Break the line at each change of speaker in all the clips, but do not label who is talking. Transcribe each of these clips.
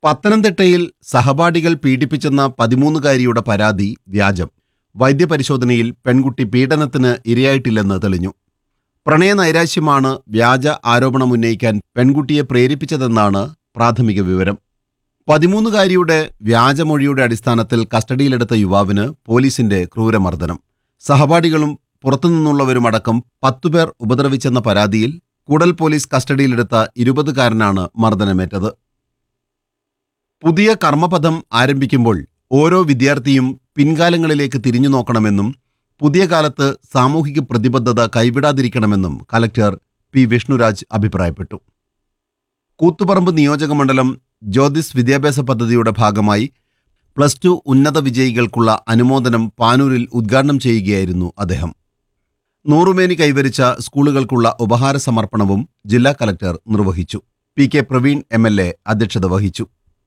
പത്തനംതിട്ടയിൽ സഹപാഠികൾ പീഡിപ്പിച്ചെന്ന പതിമൂന്നുകാരിയുടെ പരാതി വ്യാജം വൈദ്യപരിശോധനയിൽ പെൺകുട്ടി പീഡനത്തിന് ഇരയായിട്ടില്ലെന്ന് തെളിഞ്ഞു പ്രണയ നൈരാശ്യമാണ് വ്യാജ ആരോപണമുന്നയിക്കാൻ പെൺകുട്ടിയെ പ്രേരിപ്പിച്ചതെന്നാണ് പ്രാഥമിക വിവരം പതിമൂന്നുകാരിയുടെ വ്യാജമൊഴിയുടെ അടിസ്ഥാനത്തിൽ കസ്റ്റഡിയിലെടുത്ത യുവാവിന് പോലീസിന്റെ ക്രൂരമർദ്ദനം സഹപാഠികളും പുറത്തുനിന്നുള്ളവരുമടക്കം പത്തുപേർ ഉപദ്രവിച്ചെന്ന പരാതിയിൽ കൂടൽ പോലീസ് കസ്റ്റഡിയിലെടുത്ത ഇരുപതുകാരനാണ് മർദ്ദനമേറ്റത് പുതിയ കർമ്മപഥം ആരംഭിക്കുമ്പോൾ ഓരോ വിദ്യാർത്ഥിയും പിൻകാലങ്ങളിലേക്ക് തിരിഞ്ഞു നോക്കണമെന്നും പുതിയ കാലത്ത് സാമൂഹിക പ്രതിബദ്ധത കൈവിടാതിരിക്കണമെന്നും കലക്ടർ പി വിഷ്ണുരാജ് അഭിപ്രായപ്പെട്ടു കൂത്തുപറമ്പ് നിയോജക മണ്ഡലം ജ്യോതിസ് വിദ്യാഭ്യാസ പദ്ധതിയുടെ ഭാഗമായി പ്ലസ് ടു ഉന്നത വിജയികൾക്കുള്ള അനുമോദനം പാനൂരിൽ ഉദ്ഘാടനം ചെയ്യുകയായിരുന്നു അദ്ദേഹം നൂറുമേനി കൈവരിച്ച സ്കൂളുകൾക്കുള്ള ഉപഹാര സമർപ്പണവും ജില്ലാ കലക്ടർ നിർവഹിച്ചു P K Praveen M L A അധ്യക്ഷത വഹിച്ചു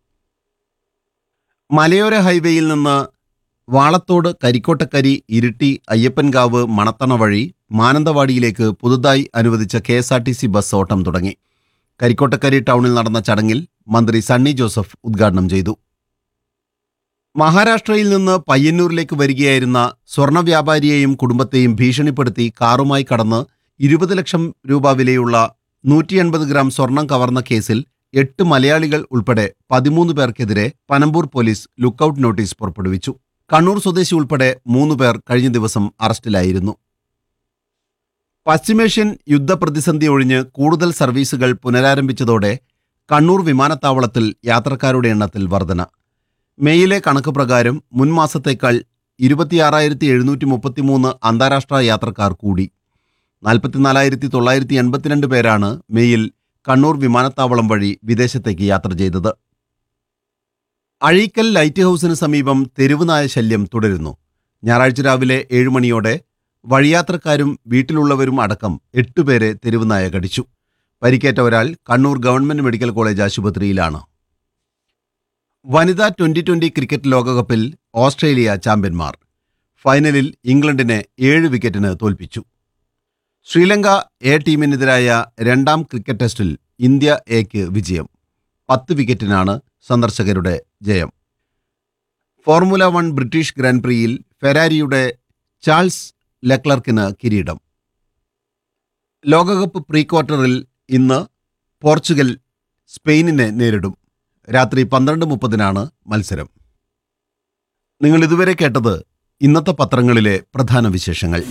മലയോര ഹൈവേയിൽ നിന്ന് വാളത്തോട് കരിക്കോട്ടക്കരി ഇരിട്ടി അയ്യപ്പൻകാവ് മണത്തണ വഴി മാനന്തവാടിയിലേക്ക് പുതുതായി അനുവദിച്ച K S R T C bus ഓട്ടം തുടങ്ങി കരിക്കോട്ടക്കരി ടൗണിൽ നടന്ന ചടങ്ങിൽ മന്ത്രി സണ്ണി ജോസഫ് ഉദ്ഘാടനം ചെയ്തു മഹാരാഷ്ട്രയിൽ നിന്ന് പയ്യന്നൂരിലേക്ക് വരികയായിരുന്ന സ്വർണ്ണ വ്യാപാരിയെയും കുടുംബത്തെയും ഭീഷണിപ്പെടുത്തി കാറുമായി കടന്ന് ഇരുപത് ലക്ഷം രൂപ വിലയുള്ള നൂറ്റി എൺപത് ഗ്രാം സ്വർണം കവർന്ന കേസിൽ എട്ട് മലയാളികൾ ഉൾപ്പെടെ പതിമൂന്ന് പേർക്കെതിരെ പനമ്പൂർ പോലീസ് ലുക്കൌട്ട് നോട്ടീസ് പുറപ്പെടുവിച്ചു കണ്ണൂർ സ്വദേശി ഉൾപ്പെടെ മൂന്ന് പേർ കഴിഞ്ഞ ദിവസം അറസ്റ്റിലായിരുന്നു പശ്ചിമേഷ്യൻ യുദ്ധപ്രതിസന്ധി ഒഴിഞ്ഞ് കൂടുതൽ സർവീസുകൾ പുനരാരംഭിച്ചതോടെ കണ്ണൂർ വിമാനത്താവളത്തിൽ യാത്രക്കാരുടെ എണ്ണത്തിൽ വർധന മെയിലെ കണക്ക് പ്രകാരം മുൻ മാസത്തേക്കാൾ ഇരുപത്തിയാറായിരത്തി എഴുന്നൂറ്റി മുപ്പത്തിമൂന്ന് അന്താരാഷ്ട്ര യാത്രക്കാർ കൂടി നാൽപ്പത്തിനാലായിരത്തി തൊള്ളായിരത്തി എൺപത്തിരണ്ട് പേരാണ് മെയിൽ കണ്ണൂർ വിമാനത്താവളം വഴി വിദേശത്തേക്ക് യാത്ര ചെയ്തത് അഴീക്കൽ ലൈറ്റ് ഹൗസിന് സമീപം തെരുവുനായ ശല്യം തുടരുന്നു ഞായറാഴ്ച രാവിലെ ഏഴ് മണിയോടെ വഴിയാത്രക്കാരും വീട്ടിലുള്ളവരും അടക്കം എട്ടുപേരെ തെരുവുനായ കടിച്ചു പരിക്കേറ്റ ഒരാൾ കണ്ണൂർ ഗവൺമെന്റ് മെഡിക്കൽ കോളേജ് ആശുപത്രിയിലാണ് വനിതാ ട്വന്റി ട്വന്റി ക്രിക്കറ്റ് ലോകകപ്പിൽ ഓസ്ട്രേലിയ ചാമ്പ്യന്മാർ ഫൈനലിൽ ഇംഗ്ലണ്ടിനെ ഏഴ് വിക്കറ്റിന് തോൽപ്പിച്ചു ശ്രീലങ്ക എ ടീമിനെതിരായ രണ്ടാം ക്രിക്കറ്റ് ടെസ്റ്റിൽ ഇന്ത്യ എക്ക് വിജയം പത്ത് വിക്കറ്റിനാണ് സന്ദർശകരുടെ ജയം ഫോർമുല വൺ ബ്രിട്ടീഷ് ഗ്രാൻഡ് പ്രിയിൽ ഫെരാരിയുടെ ചാൾസ് ലെക്ലർക്കിന് കിരീടം ലോകകപ്പ് പ്രീ ക്വാർട്ടറിൽ ഇന്ന് പോർച്ചുഗൽ സ്പെയിനിനെ നേരിടും രാത്രി പന്ത്രണ്ട് മുപ്പതിനാണ് മത്സരം നിങ്ങൾ ഇതുവരെ കേട്ടത് ഇന്നത്തെ പത്രങ്ങളിലെ പ്രധാന വിശേഷങ്ങൾ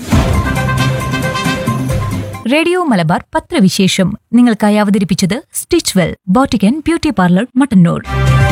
റേഡിയോ മലബാർ പത്രവിശേഷം നിങ്ങൾക്കായി അവതരിപ്പിച്ചത് Stitch Well boutique and beauty parlour Mattannur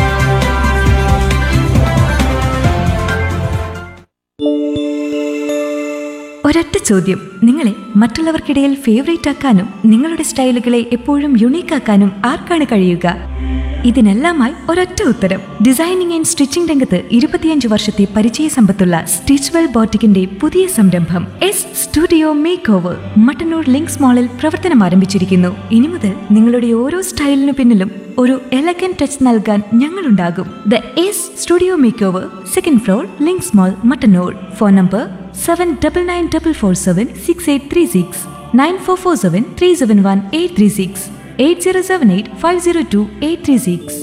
ഒരൊറ്റ ചോദ്യം നിങ്ങളെ മറ്റുള്ളവർക്കിടയിൽ ഫേവറേറ്റ് ആക്കാനും നിങ്ങളുടെ സ്റ്റൈലുകളെ എപ്പോഴും യുണീക്ക് ആക്കാനും ആർക്കാണ് കഴിയുക ഇതിനെല്ലാമായി ഒരൊറ്റ ഉത്തരം ഡിസൈനിങ് ആൻഡ് സ്റ്റിച്ചിംഗ് രംഗത്ത് ഇരുപത്തിയഞ്ച് വർഷത്തെ പരിചയ സമ്പത്തുള്ള സ്റ്റിച്ച്വെൽ ബോട്ടിക്കിന്റെ പുതിയ സംരംഭം S studio make over Mattannur Links മാളിൽ പ്രവർത്തനം ആരംഭിച്ചിരിക്കുന്നു ഇനി മുതൽ നിങ്ങളുടെ ഓരോ സ്റ്റൈലിനു പിന്നിലും ഒരു എലഗൻ ടച്ച് നൽകാൻ ഞങ്ങളുണ്ടാകും the S studio make over second floor Links mall Mattannur phone number seven double nine double four seven six eight three six nine four four seven three seven one eight three six eight zero seven eight five zero two eight three six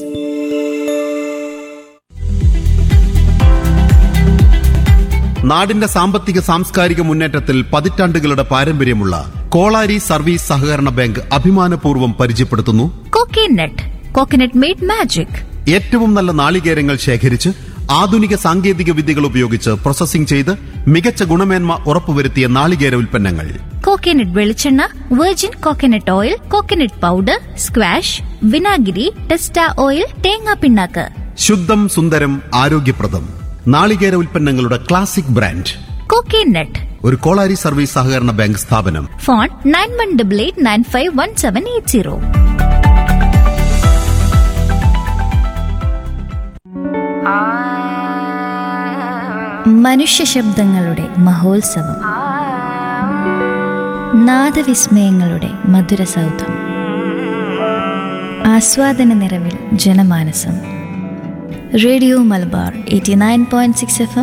നാടിന്റെ സാമ്പത്തിക സാംസ്കാരിക മുന്നേറ്റത്തിൽ പതിറ്റാണ്ടുകളുടെ പാരമ്പര്യമുള്ള Kolari service സഹകരണ bank അഭിമാനപൂർവ്വം പരിചയപ്പെടുത്തുന്നു
coconut coconut made magic
ഏറ്റവും നല്ല നാളികേരങ്ങൾ ശേഖരിച്ച് ആധുനിക സാങ്കേതിക വിദ്യകൾ ഉപയോഗിച്ച് പ്രോസസ്സിംഗ് ചെയ്ത് മികച്ച ഗുണമേന്മ ഉറപ്പുവരുത്തിയ നാളികേര ഉൽപ്പന്നങ്ങൾ
കോക്കനട്ട് വെളിച്ചെണ്ണ virgin coconut oil coconut powder squash വിനാഗിരി ടെസ്റ്റ ഓയിൽ തേങ്ങാ പിണ്ണാക്ക്
ശുദ്ധം സുന്ദരം ആരോഗ്യപ്രദം നാളികേര ഉൽപ്പന്നങ്ങളുടെ ക്ലാസിക് ബ്രാൻഡ്
കോക്കനട്ട്
ഒരു കോളാരി സർവീസ് സഹകരണ ബാങ്ക് സ്ഥാപനം
phone nine one double eight nine five one seven eight zero മനുഷ്യ ശബ്ദങ്ങളുടെ മഹോത്സവം നാദവിസ്മയങ്ങളുടെ മധുര സൗധം ആസ്വാദന നിറവിൽ ജനമാനസം radio Malabar eighty nine point six F M